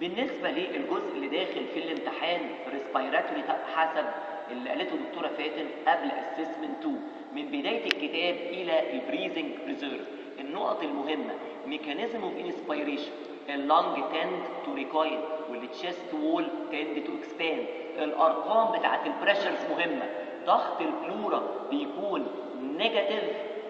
بالنسبة للجزء اللي داخل في الامتحان ريسبيراتوري حسب اللي قالته الدكتورة فاتن قبل اسسمنت 2 من بداية الكتاب إلى البريزنج ريزيرف النقط المهمة ميكانيزم اوف انسبيريشن اللنج تند تو ريكويل والتشيست وول تند تو اكسباند الارقام بتاعت البريشرز مهمة ضغط البلورا بيكون نيجاتيف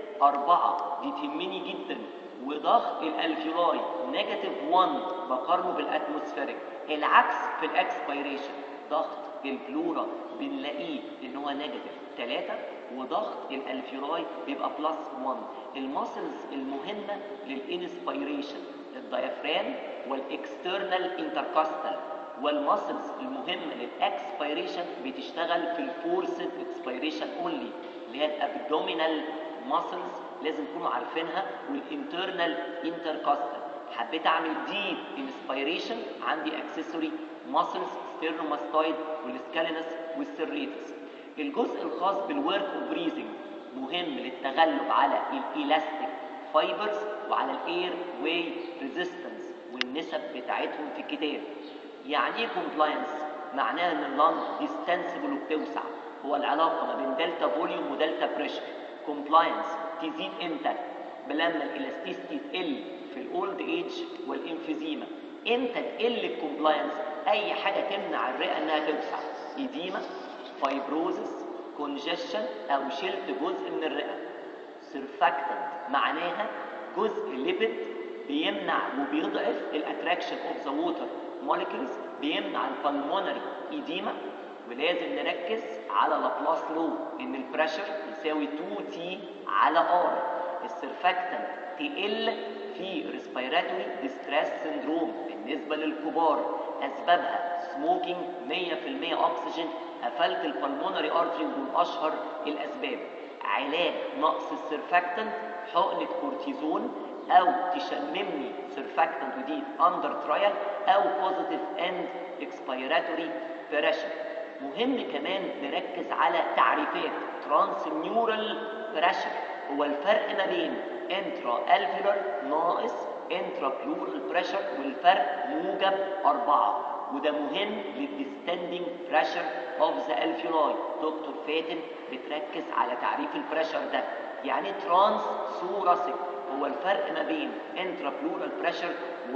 أربعة دي تهمني جدا وضغط الالفيولاي نيجاتيف 1 بقارنه بالاتموسفيريك العكس في الاكسبيريشن ضغط البلورا بنلاقيه ان هو نيجاتيف 3 وضغط الالفيولاي بيبقى بلس 1 الماسلز المهمه للانسبيريشن الديافرام والاكسترنال انتركاستال والماسلز المهمه للاكسبيريشن بتشتغل في الفورسد اكسبيريشن اونلي اللي هي الابدومينال ماسلز لازم تكونوا عارفينها والانترنال انتركاستال حبيت اعمل ديب انسبيريشن عندي اكسسوري ماسلز ستيرنوماستويد والسكالينس والسيريتس الجزء الخاص بالورك اوف بريزنج مهم للتغلب على الالاستيك فايبرز وعلى الاير واي ريزيستنس والنسب بتاعتهم في الكتاب يعني ايه كومبلاينس معناها ان اللنج ديستنسبل وبتوسع هو العلاقه ما بين دلتا فوليوم ودلتا بريشر كومبلاينس تزيد امتى لما الالاستيستي تقل في الاولد ايج والانفيزيما امتى تقل الكومبلاينس اي حاجه تمنع الرئه انها توسع ايديما فايبروزس كونجشن او شلت جزء من الرئه سيرفاكتنت معناها جزء ليبيد بيمنع وبيضعف الاتراكشن اوف ذا ووتر موليكيولز بيمنع البلمونري ايديما ولازم نركز على لابلاس لو ان البريشر يساوي 2 تي على ار السيرفاكتنت تقل في ريسبيراتوري ديستريس سندروم بالنسبه للكبار اسبابها سموكينج 100% اكسجين قفلت البلمونري ارتري دول اشهر الاسباب علاج نقص السيرفاكتنت حقنه كورتيزون او تشممني سيرفاكتنت ودي اندر ترايل او بوزيتيف اند اكسبيراتوري بريشر مهم كمان نركز على تعريفات ترانس نيورال بريشر هو الفرق ما بين انترا الفيولار ناقص انترا بلورال بريشر والفرق موجب أربعة وده مهم للديستندنج بريشر اوف ذا الفيولاي دكتور فاتن بتركز على تعريف البريشر ده يعني ترانس سوراسيك هو الفرق ما بين انترا بلورال بريشر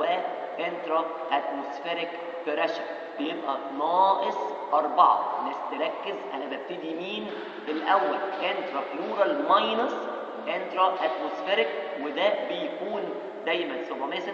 وانترا اتموسفيريك بريشر بيبقى ناقص أربعة ناس تركز أنا ببتدي مين الأول انترا بلورال ماينس انترا اتموسفيريك وده بيكون دايما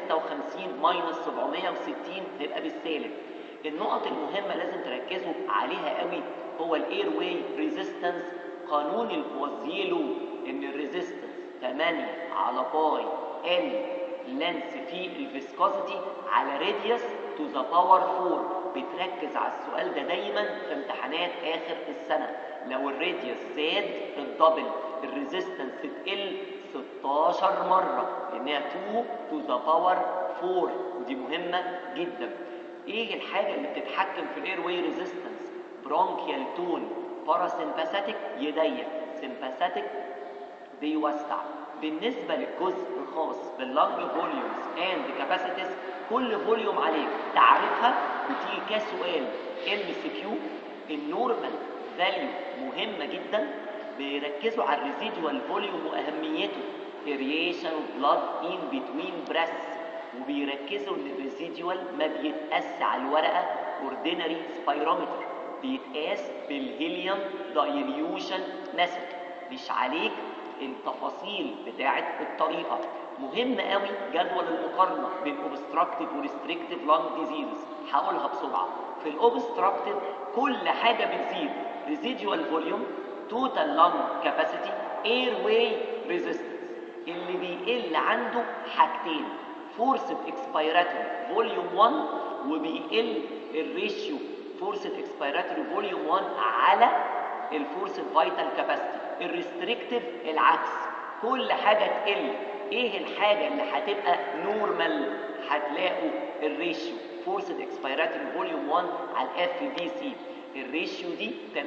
756 ماينس 760 هيبقى بالسالب النقط المهمة لازم تركزوا عليها قوي هو الاير واي ريزيستنس قانون البوازيلو ان الريزيستنس 8 على باي ال لانس في الفيسكوزيتي على راديوس تو ذا باور 4 بتركز على السؤال ده دايما في امتحانات اخر السنه لو الراديوس زاد الدبل الريزيستنس تقل 16 مره لانها 2 تو ذا باور 4 ودي مهمه جدا ايه الحاجه اللي بتتحكم في الاير واي ريزيستنس برونكيال تون باراسمباثيك يضيق سمباثيك بيوسع بالنسبه للجزء الخاص باللنج فوليومز اند كاباسيتيز كل فوليوم عليك تعرفها وتيجي كسؤال ام سي كيو النورمال فاليو مهمه جدا بيركزوا على الريزيدوال فوليوم واهميته اريشن بلاد ان بتوين بريس وبيركزوا ان الريزيدوال ما بيتقاس على الورقه اوردينري سبايرومتر بيتقاس بالهيليوم دايليوشن ميثود مش عليك التفاصيل بتاعه الطريقه مهم قوي جدول المقارنه بين اوبستراكتيف وريستريكتيف لانج ديزيزز هقولها بسرعه في الاوبستراكتيف كل حاجه بتزيد ريزيدوال فوليوم توتال لانج كاباسيتي اير واي ريزيستنس اللي بيقل عنده حاجتين فورسد اكسبيراتوري فوليوم 1 وبيقل الريشيو فورسد اكسبيراتوري فوليوم 1 على الفورسد فايتال كاباسيتي الريستريكتيف العكس كل حاجه تقل ايه الحاجه اللي هتبقى نورمال هتلاقوا الريشيو فورسد اكسبيراتوري فوليوم 1 على الاف في سي الريشيو دي 80%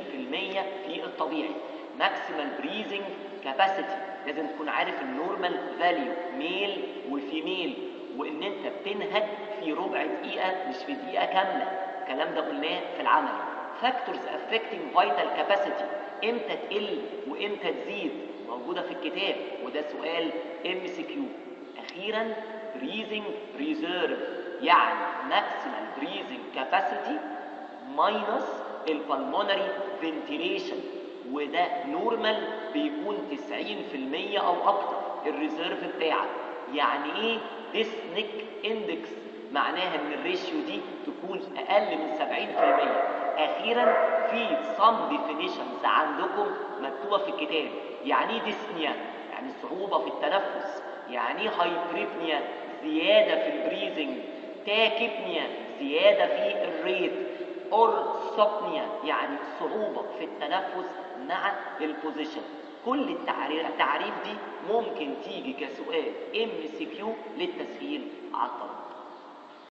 في الطبيعي ماكسيمال بريزنج كاباسيتي لازم تكون عارف النورمال فاليو ميل وفيميل وان انت بتنهج في ربع دقيقة مش في دقيقة كاملة الكلام ده قلناه في العمل فاكتورز affecting vital capacity امتى تقل وامتى تزيد موجودة في الكتاب وده سؤال ام سي كيو اخيرا breathing reserve يعني maximal breathing capacity ماينس البلمونري فنتيليشن وده نورمال بيكون 90% او اكتر الريزيرف بتاعك يعني ايه ديسنيك اندكس معناها ان الريشيو دي تكون اقل من 70% اخيرا في صم ديفينيشنز عندكم مكتوبه في الكتاب يعني ايه ديسنيا يعني صعوبه في التنفس يعني ايه هايبريبنيا زياده في البريزنج تاكيبنيا زياده في الريت اورثوبنيا يعني صعوبه في التنفس مع البوزيشن كل التعريف التعريف دي ممكن تيجي كسؤال ام سي كيو للتسهيل على الطلبه